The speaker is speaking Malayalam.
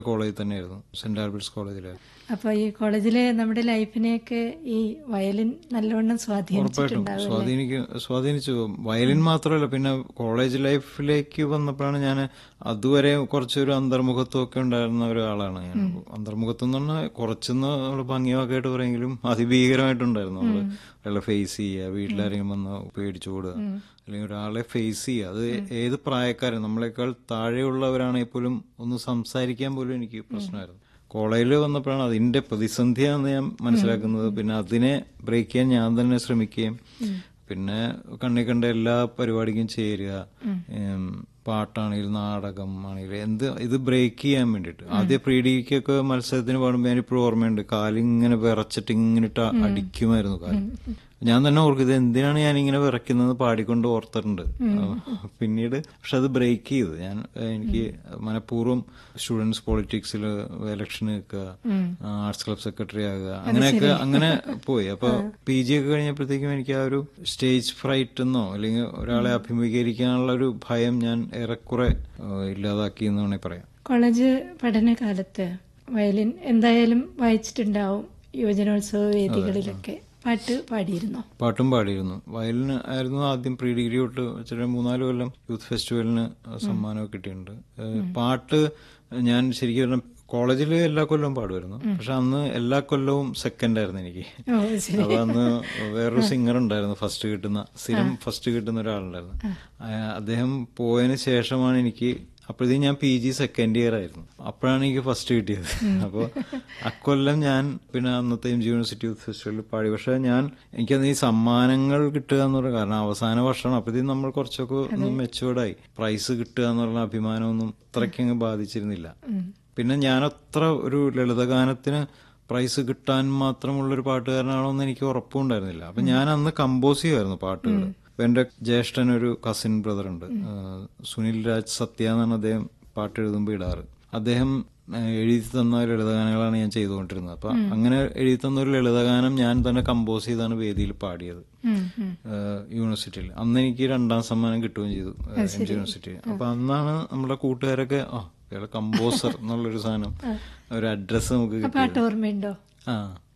കോളേജിൽ തന്നെയായിരുന്നു സെന്റ് ആൽബർട്ട്സ് കോളേജിലായിരുന്നു അപ്പൊ ഈ കോളേജിലെ നമ്മുടെ ലൈഫിനെയൊക്കെ ഈ വയലിൻ നല്ലവണ്ണം ഉറപ്പായിട്ടും സ്വാധീനിച്ചിട്ടുണ്ടാവും സ്വാധീനിക്ക് സ്വാധീനിച്ചു വയലിൻ മാത്രമല്ല പിന്നെ കോളേജ് ലൈഫിലേക്ക് വന്നപ്പോഴാണ് ഞാൻ അതുവരെ കുറച്ചൊരു അന്തർമുഖത്വം ഒക്കെ ഉണ്ടായിരുന്ന ഒരാളാണ് ഞാൻ അന്തർമുഖത്വം എന്ന് പറഞ്ഞാൽ കുറച്ചൊന്ന് നമ്മൾ ഭംഗിയൊക്കെ പറയുമെങ്കിലും അതിഭീകരമായിട്ടുണ്ടായിരുന്നു നമ്മള് ഒരാളെ ഫേസ് ചെയ്യുക വീട്ടിലാരെങ്കിലും വന്ന് പേടിച്ചു കൂടുക അല്ലെങ്കിൽ ഒരാളെ ഫേസ് ചെയ്യുക അത് ഏത് പ്രായക്കാരൻ നമ്മളെക്കാൾ താഴെയുള്ളവരാണെങ്കിൽ പോലും ഒന്ന് സംസാരിക്കാൻ പോലും എനിക്ക് പ്രശ്നമായിരുന്നു കോളേജിൽ വന്നപ്പോഴാണ് അതിന്റെ പ്രതിസന്ധിയാണെന്ന് ഞാൻ മനസ്സിലാക്കുന്നത് പിന്നെ അതിനെ ബ്രേക്ക് ചെയ്യാൻ ഞാൻ തന്നെ ശ്രമിക്കുകയും പിന്നെ കണ്ണി കണ്ട എല്ലാ പരിപാടിക്കും ചേരുക ഉം, പാട്ടാണെങ്കിലും നാടകം ആണെങ്കിലും എന്ത് ഇത് ബ്രേക്ക് ചെയ്യാൻ വേണ്ടിയിട്ട് ആദ്യം പ്രീ ഡിഗ്രിക്കൊക്കെ മത്സരത്തിന് പാടുമ്പോൾ ഞാനിപ്പോഴും ഓർമ്മയുണ്ട് കാലിങ്ങനെ വിറച്ചിട്ട് ഇങ്ങനെ ഇട്ട് അടിക്കുമായിരുന്നു കാല് ഞാൻ തന്നെ ഓർക്കും ഇത് എന്തിനാണ് ഞാൻ ഇങ്ങനെ വിറയ്ക്കുന്നത് പാടിക്കൊണ്ട് ഓർത്തിട്ടുണ്ട് പിന്നീട് പക്ഷെ അത് ബ്രേക്ക് ചെയ്തു ഞാൻ ഏഹ്, എനിക്ക് മനഃപൂർവ്വം സ്റ്റുഡൻസ് പൊളിറ്റിക്സിൽ ഇലക്ഷൻ നിൽക്കുക ആർട്സ് ക്ലബ് സെക്രട്ടറി ആകുക അങ്ങനെയൊക്കെ അങ്ങനെ പോയി അപ്പൊ പി ജി ഒക്കെ കഴിഞ്ഞപ്പോഴത്തേക്കും എനിക്ക് ആ ഒരു സ്റ്റേജ് ഫ്രൈറ്റ് എന്നോ അല്ലെങ്കിൽ ഒരാളെ അഭിമുഖീകരിക്കാനുള്ള ഒരു ഭയം ഞാൻ ഏറെക്കുറെ ഏഹ്, ഇല്ലാതാക്കി എന്ന് വേണമെങ്കിൽ പറയാം കോളേജ് പഠനകാലത്ത് വയലിൻ എന്തായാലും വായിച്ചിട്ടുണ്ടാവും യുവജനോത്സവ വേദികളിലൊക്കെ പാട്ട് പാടിയിരുന്നോ പാട്ടും പാടിയിരുന്നു വയലിന് ആയിരുന്നു ആദ്യം പ്രീ ഡിഗ്രി തൊട്ട് വെച്ചിട്ട് മൂന്നാല് കൊല്ലം യൂത്ത് ഫെസ്റ്റിവലിന് സമ്മാനമൊക്കെ കിട്ടിയിട്ടുണ്ട് ഏഹ് പാട്ട് ഞാൻ ശരിക്കും പറഞ്ഞാൽ കോളേജിൽ എല്ലാ കൊല്ലവും പാടുമായിരുന്നു പക്ഷെ അന്ന് എല്ലാ കൊല്ലവും സെക്കൻഡ് ആയിരുന്നു എനിക്ക് ഓ ശരി അപ്പൊ അന്ന് വേറൊരു സിംഗർ ഉണ്ടായിരുന്നു ഫസ്റ്റ് കിട്ടുന്ന സ്ഥിരം ഫസ്റ്റ് കിട്ടുന്ന ഒരാളുണ്ടായിരുന്നു ആ, അദ്ദേഹം പോയതിന് ശേഷമാണ് എനിക്ക് അപ്പോഴത്തേക്കും ഞാൻ പി ജി സെക്കൻഡ് ഇയർ ആയിരുന്നു അപ്പോഴാണ് എനിക്ക് ഫസ്റ്റ് കിട്ടിയത് അപ്പോൾ അക്കൊല്ലം ഞാൻ പിന്നെ അന്നത്തെ എം ജി യൂണിവേഴ്സിറ്റി യൂത്ത് ഫെസ്റ്റിവലിൽ പാടി പക്ഷെ ഞാൻ എനിക്കത് ഈ സമ്മാനങ്ങൾ കിട്ടുക എന്ന് പറയുന്നത് കാരണം അവസാന വർഷമാണ് അപ്പോഴത്തേക്കും നമ്മൾ കുറച്ചൊക്കെ ഒന്ന് മെച്ചുവേർഡായി പ്രൈസ് കിട്ടുക എന്ന് പറഞ്ഞ അഭിമാനമൊന്നും അത്രയ്ക്കങ്ങ് ബാധിച്ചിരുന്നില്ല പിന്നെ ഞാൻ അത്ര ഒരു ലളിതഗാനത്തിന് പ്രൈസ് കിട്ടാൻ മാത്രമുള്ള ഒരു പാട്ടുകാരനാണോ എന്ന് എനിക്ക് ഉറപ്പുണ്ടായിരുന്നില്ല അപ്പൊ ഞാൻ അന്ന് കമ്പോസ് ചെയ്യുമായിരുന്നു പാട്ടുകൾ അപ്പൊ എന്റെ ജ്യേഷ്ഠൻ ഒരു കസിൻ ബ്രദർ ഉണ്ട് ആ, സുനിൽ രാജ് സത്യ എന്നാണ് അദ്ദേഹം പാട്ട് എഴുതുമ്പോൾ ഇടാറ് അദ്ദേഹം ആ, എഴുതി തന്ന ലളിതഗാനങ്ങളാണ് ഞാൻ ചെയ്തുകൊണ്ടിരുന്നത് അപ്പൊ അങ്ങനെ എഴുതി തന്ന ഒരു ലളിതഗാനം ഞാൻ തന്നെ കമ്പോസ് ചെയ്താണ് വേദിയിൽ പാടിയത് ഉം, ഉം. ഏഹ് യൂണിവേഴ്സിറ്റിയിൽ അന്ന് എനിക്ക് രണ്ടാം സമ്മാനം കിട്ടുകയും ചെയ്തു എം ജി യൂണിവേഴ്സിറ്റി അപ്പൊ അന്നാണ് നമ്മുടെ കൂട്ടുകാരൊക്കെ ആ ഇയാളെ കമ്പോസർ എന്നുള്ളൊരു സാധനം ഒരു അഡ്രസ്സ് നമുക്ക് ആ കിട്ടി പാട്ട് ഓർമ്മയുണ്ടോ ആ